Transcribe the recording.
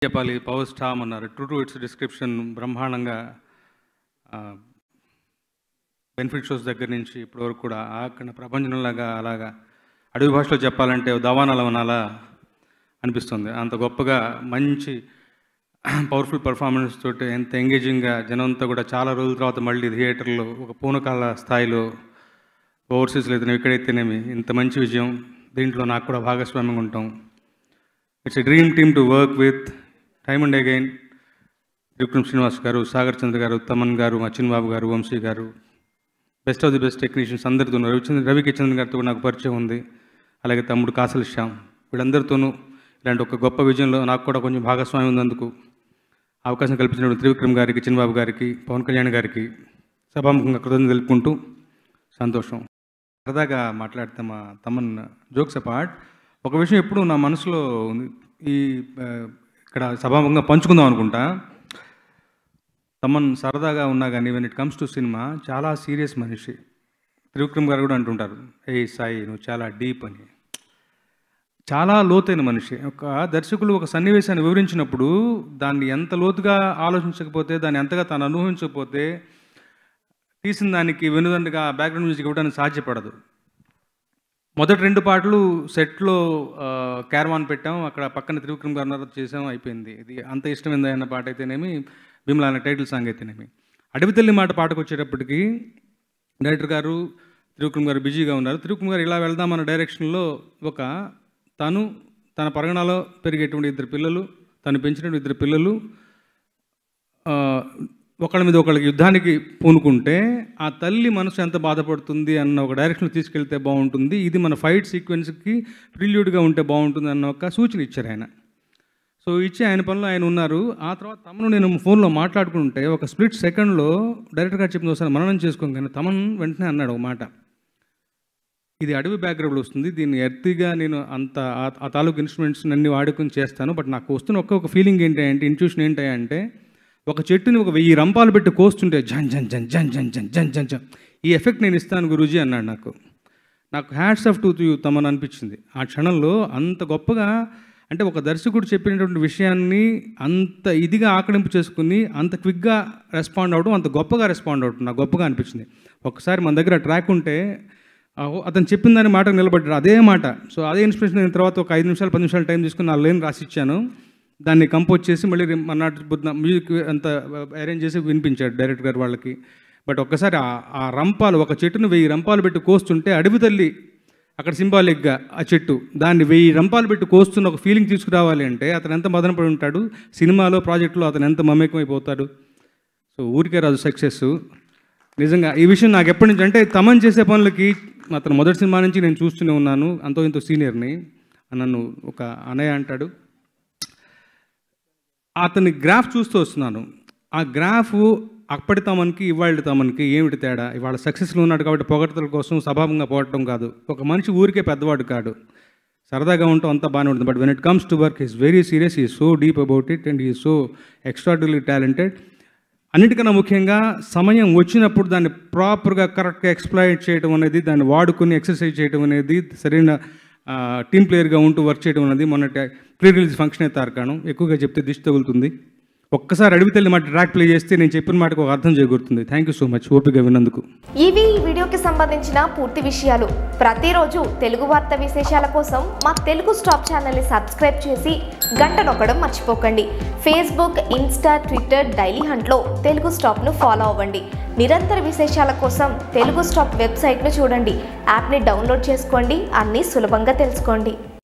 చెప్పాలి power storm అన్నారు true to its description బ్రహ్మాండంగా బెనిఫిట్ షోస్ దగ్గర నుంచి ఇప్పటి వరకు కూడా అక్కడ ప్రపంచంలాగా అలాగా అడవి భాషలో చెప్పాలంటే దవానాల వనాలా అనిపిస్తుంది అంత గొప్పగా మంచి పవర్ఫుల్ పర్ఫార్మెన్స్ తోటి ఎంత ఎంగేజింగ్గా జనంతో కూడా చాలా రోజుల తర్వాత మళ్ళీ థియేటర్లో ఒక పూనకాల స్థాయిలో ఓవర్సీస్లో అయితేనేమి ఎక్కడైతేనేమి ఇంత మంచి విజయం దీంట్లో నాకు కూడా భాగస్వామ్యంగా ఉంటాం it's a dream team to work with time and again Vikram Srinivas గారు సాగర్ చంద్ర గారు తమన్ గారు అచ్చిన్ బాబు గారు వంశీ గారు best of the best technicians అందరితో రవిచంద్ర రవి చంద్రన్ గారితో కూడా నాకు పరిచయం ఉంది అలాగే తమ్ముడు కాసల శ్యామ్ వీళ్ళందరితోనూ ఇలాంటి ఒక గొప్ప విజయంలో నాకు కూడా కొంచెం భాగస్వామ్యం ఉన్నందుకు అవకాశం కల్పించిన త్రివిక్రమ్ గారికి చిన్నబాబు గారికి పవన్ కళ్యాణ్ గారికి సభాముఖంగా కృతజ్ఞత తెలుపుకుంటూ సంతోషం సరదాగా మాట్లాడితే మా తమన్ జోక్స్ అపార్ట్ ఒక విషయం ఎప్పుడు నా మనసులో ఉంది ఈ ఆ, ఇక్కడ సభాముఖంగా పంచుకుందాం అనుకుంటా తమన్ సరదాగా ఉన్నా కానీ when it comes to cinema చాలా సీరియస్ మనిషి త్రివిక్రమ్ గారు కూడా అంటుంటారు ఏ సాయి నువ్వు చాలా డీప్ అని చాలా లోతైన మనిషి ఒక దర్శకులు ఒక సన్నివేశాన్ని వివరించినప్పుడు దాన్ని ఎంత లోతుగా ఆలోచించకపోతే దాన్ని ఎంతగా తాను అనుభవించకపోతే తీసిన దానికి వెనుదండగా బ్యాక్గ్రౌండ్ మ్యూజిక్ ఇవ్వడానికి సాధ్యపడదు మొదటి రెండు పాటలు సెట్లో క్యారవాన్ పెట్టాం అక్కడ పక్కన త్రివిక్రమ్ గారు ఉన్నారు, చేసాం అయిపోయింది ఇది అంత ఇష్టమైంది అన్న పాట అయితేనేమి భీమలా అనే టైటిల్ సాంగ్ అయితేనేమి అడవి తల్లి మాట పాటకు వచ్చేటప్పటికి డైరెక్టర్ గారు త్రివిక్రమ్ గారు బిజీగా ఉన్నారు త్రివిక్రమ్ గారు ఇలా వెళ్దామన్న డైరెక్షన్లో ఒక తను తన పరగణాలో పెరిగేటువంటి ఇద్దరు పిల్లలు తను పెంచినటువంటి ఇద్దరు పిల్లలు ఆ, ఒకళ్ళ మీద ఒకళ్ళకి యుద్ధానికి పూనుకుంటే ఆ తల్లి మనసు ఎంత బాధపడుతుంది అన్న ఒక డైరెక్షన్లో తీసుకెళ్తే బాగుంటుంది ఇది మన ఫైట్ సీక్వెన్స్కి ప్రిల్యూడ్గా ఉంటే బాగుంటుంది అన్న ఒక సూచన ఇచ్చారు ఆయన సో ఇచ్చి ఆయన పనిలో ఆయన ఉన్నారు ఆ తర్వాత తమను నేను ఫోన్లో మాట్లాడుకుంటే ఒక స్ప్లిట్ సెకండ్లో డైరెక్టర్ గారు చెప్పిన ఒకసారి మననం చేసుకోగానే తమన్ వెంటనే అన్నాడు ఒక మాట ఇది అడవి బ్యాక్గ్రౌండ్ వస్తుంది దీన్ని ఎర్తిగా నేను అంత ఆ- ఆ తాలూకు ఇన్స్ట్రుమెంట్స్ అన్ని వాడుకొని చేస్తాను బట్ నాకు వస్తున్న ఒక్క ఒక ఫీలింగ్ ఏంటి అంటే ఇంట్యూషన్ ఏంటి అంటే ఒక చెట్టుని ఒక వెయ్యి రంపాలు పెట్టి కోస్తుంటే జన్ జన్ జన్ జన్ జన్ జన్ జన్ జన్ జన్ ఈ ఎఫెక్ట్ నేను ఇస్తాను గురూజీ అన్నాడు నాకు నాకు హ్యాట్స్ ఆఫ్ టు యూ తమని అనిపించింది ఆ క్షణంలో అంత గొప్పగా అంటే ఒక దర్శకుడు చెప్పినటువంటి విషయాన్ని అంత ఇదిగా ఆకలింపు చేసుకుని అంత క్విక్గా రెస్పాండ్ అవడం అంత గొప్పగా రెస్పాండ్ అవడం నాకు గొప్పగా అనిపించింది ఒకసారి మన దగ్గర ట్రాక్ ఉంటే ఆ, అతను చెప్పిన దాని మాట నిలబడ్డాడు అదే మాట సో అదే ఇన్స్పిరేషన్ అయిన తర్వాత ఒక ఐదు నిమిషాలు పది నిమిషాలు టైం తీసుకుని నా లేన్ రాసి ఇచ్చాను దాన్ని కంపోజ్ చేసి మళ్ళీ రే- మర్నాటి పొద్దున మ్యూజిక్ అంతా అరేంజ్ చేసి వినిపించాడు డైరెక్టర్ గారు వాళ్ళకి బట్ ఒక్కసారి ఆ- ఆ రంపాలు ఒక చెట్టును వెయ్యి రంపాలు పెట్టి కోస్తుంటే అడవి తల్లి అక్కడ సింబాలిక్గా ఆ చెట్టు దాన్ని వెయ్యి రంపాలు పెట్టి కోస్తున్న ఒక ఫీలింగ్ తీసుకురావాలి అంటే అతను ఎంత మదనపడి ఉంటాడు సినిమాలో ప్రాజెక్టులో అతను ఎంత మమేకమైపోతాడు సో ఊరికే రాజు సక్సెస్ నిజంగా ఈ విషయం నాకు ఎప్పటి నుంచి అంటే తమన్ చేసే పనులకి అతను మొదటి సినిమా నుంచి నేను చూస్తూనే ఉన్నాను అంతో ఇంతో సీనియర్ని నన్ను ఒక అనయ్య అంటాడు అతని గ్రాఫ్ చూస్తూ వస్తున్నాను ఆ గ్రాఫ్ అప్పటి తమన్కి ఇవాళ తమన్కి ఏమిటి తేడా ఇవాళ సక్సెస్లో ఉన్నాడు కాబట్టి పొగడతల కోసం సభావంగా పోవటం కాదు ఒక మనిషి ఊరికే పెద్దవాడు కాడు సరదాగా ఉంటాం అంతా బాగానే ఉంటుంది but when it comes to work is very serious he so deep about it and he so extraordinary talented అన్నిటికన్నా ముఖ్యంగా సమయం వచ్చినప్పుడు దాన్ని ప్రాపర్గా కరెక్ట్గా ఎక్స్ప్లాయిట్ చేయడం అనేది దాన్ని వాడుకుని ఎక్సర్సైజ్ చేయడం అనేది సరైన టీమ్ ప్లేయర్గా ఉంటూ వర్క్ చేయడం అనేది మొన్న ప్రీ రిలీజ్ ఫంక్షన్ అయితే తారకాను ఎక్కువగా చెప్తే దిష్టి తగులుతుంది ఒక్కసారి అడిగి తల్లి మాట ట్రాక్ ప్లే చేస్తే నేను చెప్పిన మాటకు ఒక అర్థం చేకూరుతుంది థ్యాంక్ యూ సో మచ్ ఓపిక విన్నందుకు ఇవి ఈ వీడియోకి సంబంధించిన పూర్తి విషయాలు ప్రతిరోజు తెలుగు వార్త విశేషాల కోసం మా తెలుగు స్టాప్ ఛానల్ని సబ్స్క్రైబ్ చేసి గంట నొక్కడం మర్చిపోకండి ఫేస్బుక్ ఇన్స్టా ట్విట్టర్ డైలీ హంట్లో తెలుగు స్టాప్ను ఫాలో అవ్వండి నిరంతర విశేషాల కోసం తెలుగు స్టాప్ వెబ్సైట్ను చూడండి యాప్ని డౌన్లోడ్ చేసుకోండి అన్నీ సులభంగా తెలుసుకోండి